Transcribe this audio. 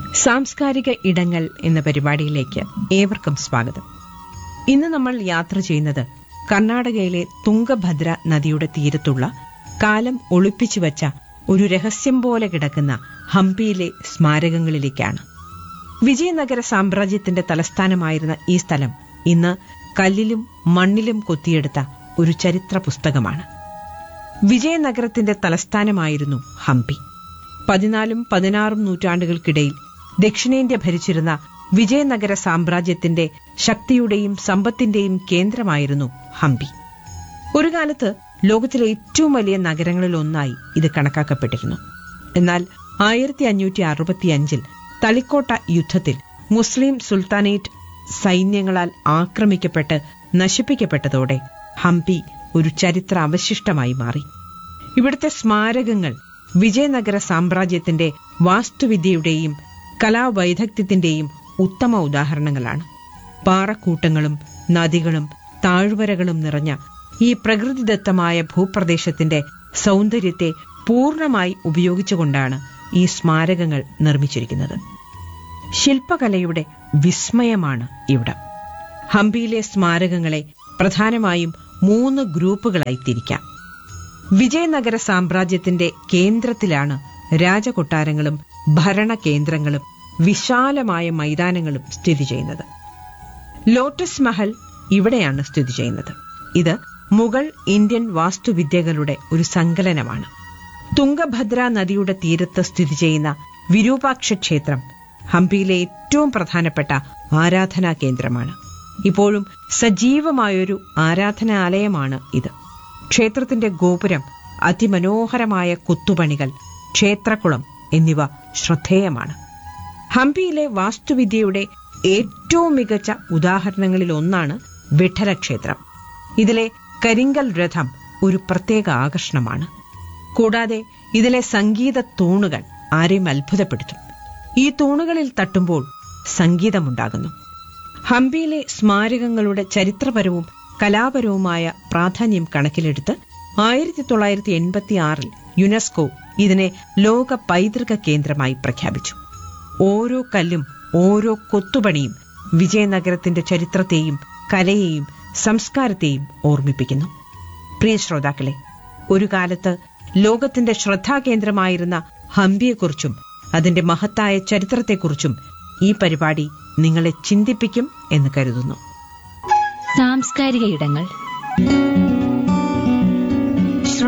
സാംസ്കാരിക ഇടങ്ങൾ എന്ന പരിപാടിയിലേക്ക് ഏവർക്കും സ്വാഗതം ഇന്ന് നമ്മൾ യാത്ര ചെയ്യുന്നത് കർണാടകയിലെ തുംഗഭദ്ര നദിയുടെ തീരത്തുള്ള കാലം ഒളിപ്പിച്ചു വച്ച ഒരു രഹസ്യം പോലെ കിടക്കുന്ന ഹംപിയിലെ സ്മാരകങ്ങളിലേക്കാണ് വിജയനഗര സാമ്രാജ്യത്തിന്റെ തലസ്ഥാനമായിരുന്ന ഈ സ്ഥലം ഇന്ന് കല്ലിലും മണ്ണിലും കൊത്തിയെടുത്ത ഒരു ചരിത്ര പുസ്തകമാണ് വിജയനഗരത്തിന്റെ തലസ്ഥാനമായിരുന്നു ഹംപി പതിനാലും പതിനാറും നൂറ്റാണ്ടുകൾക്കിടയിൽ ദക്ഷിണേന്ത്യ ഭരിച്ചിരുന്ന വിജയനഗര സാമ്രാജ്യത്തിന്റെ ശക്തിയുടെയും സമ്പത്തിന്റെയും കേന്ദ്രമായിരുന്നു ഹംപി ഒരു കാലത്ത് ലോകത്തിലെ ഏറ്റവും വലിയ നഗരങ്ങളിലൊന്നായി ഇത് കണക്കാക്കപ്പെട്ടിരുന്നു എന്നാൽ ആയിരത്തി അഞ്ഞൂറ്റി അറുപത്തിയഞ്ചിൽ തളിക്കോട്ട യുദ്ധത്തിൽ മുസ്ലിം സുൽത്താനേറ്റ് സൈന്യങ്ങളാൽ ആക്രമിക്കപ്പെട്ട് നശിപ്പിക്കപ്പെട്ടതോടെ ഹംപി ഒരു ചരിത്ര അവശിഷ്ടമായി മാറി ഇവിടുത്തെ സ്മാരകങ്ങൾ വിജയനഗര സാമ്രാജ്യത്തിന്റെ വാസ്തുവിദ്യയുടെയും കലാവൈദഗ്ധ്യത്തിന്റെയും ഉത്തമ ഉദാഹരണങ്ങളാണ് പാറക്കൂട്ടങ്ങളും നദികളും താഴ്വരകളും നിറഞ്ഞ ഈ പ്രകൃതിദത്തമായ ഭൂപ്രദേശത്തിന്റെ സൗന്ദര്യത്തെ പൂർണ്ണമായി ഉപയോഗിച്ചുകൊണ്ടാണ് ഈ സ്മാരകങ്ങൾ നിർമ്മിച്ചിരിക്കുന്നത് ശില്പകലയുടെ വിസ്മയമാണ് ഇവിടം ഹംപിയിലെ സ്മാരകങ്ങളെ പ്രധാനമായും മൂന്ന് ഗ്രൂപ്പുകളായി തിരിക്കാം വിജയനഗര സാമ്രാജ്യത്തിന്റെ കേന്ദ്രത്തിലാണ് രാജകൊട്ടാരങ്ങളും ഭരണകേന്ദ്രങ്ങളും വിശാലമായ മൈതാനങ്ങളും സ്ഥിതി ചെയ്യുന്നത് ലോട്ടസ് മഹൽ ഇവിടെയാണ് സ്ഥിതി ചെയ്യുന്നത് ഇത് മുഗൾ ഇന്ത്യൻ വാസ്തുവിദ്യകളുടെ ഒരു സങ്കലനമാണ് തുംഗഭദ്ര നദിയുടെ തീരത്ത് സ്ഥിതി ചെയ്യുന്ന വിരൂപാക്ഷ ക്ഷേത്രം ഹംപിയിലെ ഏറ്റവും പ്രധാനപ്പെട്ട ആരാധനാ കേന്ദ്രമാണ് ഇപ്പോഴും സജീവമായൊരു ആരാധനാലയമാണ് ഇത് ക്ഷേത്രത്തിന്റെ ഗോപുരം അതിമനോഹരമായ കൊത്തുപണികൾ ക്ഷേത്രക്കുളം എന്നിവ ശ്രദ്ധേയമാണ് ഹംപിയിലെ വാസ്തുവിദ്യയുടെ ഏറ്റവും മികച്ച ഉദാഹരണങ്ങളിൽ ഒന്നാണ് വിഠല ക്ഷേത്രം ഇതിലെ കരിങ്കൽ രഥം ഒരു പ്രത്യേക ആകർഷണമാണ് കൂടാതെ ഇതിലെ സംഗീത തൂണുകൾ ആരെയും അത്ഭുതപ്പെടുത്തും ഈ തൂണുകളിൽ തട്ടുമ്പോൾ സംഗീതമുണ്ടാകുന്നു ഹംപിയിലെ സ്മാരകങ്ങളുടെ ചരിത്രപരവും കലാപരവുമായ പ്രാധാന്യം കണക്കിലെടുത്ത് ആയിരത്തി തൊള്ളായിരത്തി എൺപത്തി ആറിൽ യുനെസ്കോ ഇതിനെ ലോക പൈതൃക കേന്ദ്രമായി പ്രഖ്യാപിച്ചു ഓരോ കല്ലും ഓരോ കൊത്തുപണിയും വിജയനഗരത്തിന്റെ ചരിത്രത്തെയും കലയെയും സംസ്കാരത്തെയും ഓർമ്മിപ്പിക്കുന്നു പ്രിയ ശ്രോതാക്കളെ ഒരു കാലത്ത് ലോകത്തിന്റെ ശ്രദ്ധാകേന്ദ്രമായിരുന്ന ഹംപിയെക്കുറിച്ചും അതിന്റെ മഹത്തായ ചരിത്രത്തെക്കുറിച്ചും ഈ പരിപാടി നിങ്ങളെ ചിന്തിപ്പിക്കും എന്ന് കരുതുന്നു സാംസ്കാരിക ഇടങ്ങൾ